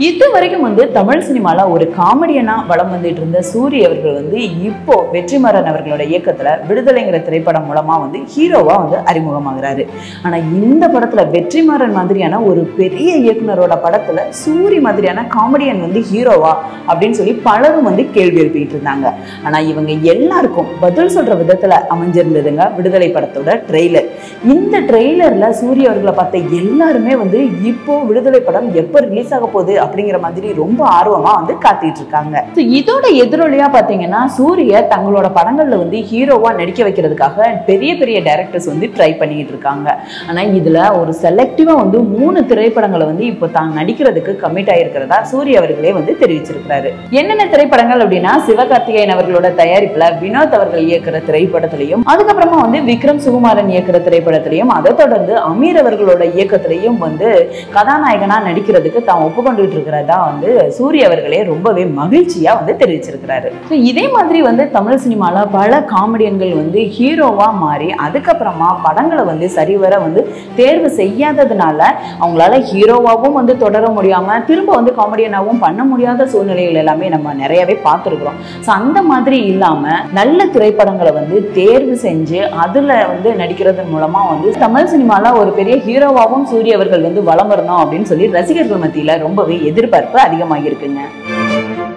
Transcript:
இது வரைக்கும் வந்து தமிழ் சினிமால ஒரு காமெடியனா வலம் வந்துட்டு இருந்த சூரிய அவர்கள் வந்து இப்போ வெற்றிமாறன் அவர்களோட இயக்கத்துல விடுதலைங்கிற திரைப்படம் மூலமா வந்து ஹீரோவா வந்து அறிமுகமாகிறாரு ஆனா இந்த படத்துல வெற்றிமாறன் மாதிரியான ஒரு பெரிய இயக்குனரோட படத்துல சூரி மாதிரியான காமெடியன் வந்து ஹீரோவா அப்படின்னு சொல்லி பலரும் வந்து கேள்வி எழுப்பிட்டு இருந்தாங்க ஆனா இவங்க எல்லாருக்கும் பதில் சொல்ற விதத்துல அமைஞ்சிருந்ததுங்க விடுதலை படத்தோட ட்ரெய்லர் இந்த ட்ரெய்லர்ல சூரிய அவர்களை பார்த்த எல்லாருமே வந்து இப்போ விடுதலை படம் எப்போ ரிலீஸ் ஆக போகுது அப்படிங்கிற மாதிரி ரொம்ப ஆர்வமா வந்து காத்துட்டு இருக்காங்க So, இதோட எதிரொலியா பாத்தீங்கன்னா சூரிய தங்களோட படங்கள்ல வந்து ஹீரோவா நடிக்க வைக்கிறதுக்காக பெரிய பெரிய டைரக்டர்ஸ் வந்து ட்ரை பண்ணிட்டு இருக்காங்க ஆனா இதுல ஒரு செலக்டிவா வந்து மூணு திரைப்படங்களை வந்து இப்போ தான் நடிக்கிறதுக்கு கமிட் ஆயிருக்கிறதா சூரிய அவர்களே வந்து தெரிவிச்சிருக்கிறாரு என்னென்ன திரைப்படங்கள் அப்படின்னா சிவகார்த்திகேயன் அவர்களோட தயாரிப்புல வினோத் அவர்கள் இயக்குற திரைப்படத்திலையும் அதுக்கப்புறமா வந்து விக்ரம் சுகுமாரன் இயக்குற திரைப்படத்திலையும் அதை தொடர்ந்து அமீர் அவர்களோட இயக்கத்திலையும் வந்து கதாநாயகனா நடிக்கிறதுக்கு தான் ஒப்புக்கொண்டுட்டு இருக்கிறதா வந்து சூரிய அவர்களே ரொம்பவே மகிழ்ச்சியா வந்து தெரிவிச்சிருக்கிறாரு So, இதே மாதிரி வந்து தமிழ் சினிமால பல காமெடியன்கள் வந்து ஹீரோவா மாறி அதுக்கப்புறமா படங்களை வந்து சரிவர வந்து தேர்வு செய்யாததுனால அவங்களால ஹீரோவாகவும் வந்து தொடர முடியாம திரும்ப வந்து காமெடியனாகவும் பண்ண முடியாத சூழ்நிலைகள் எல்லாமே நம்ம நிறையவே பார்த்துருக்குறோம் ஸோ அந்த மாதிரி இல்லாம நல்ல திரைப்படங்களை வந்து தேர்வு செஞ்சு அதுல வந்து நடிக்கிறது மூலமா வந்து தமிழ் சினிமால ஒரு பெரிய ஹீரோவாகவும் சூரிய அவர்கள் வந்து வலம் வரணும் அப்படின்னு சொல்லி ரசிகர்கள் மத்தியில ரொம்பவே எதிர்பார்ப்பு அதிகமாகிருக்குங்க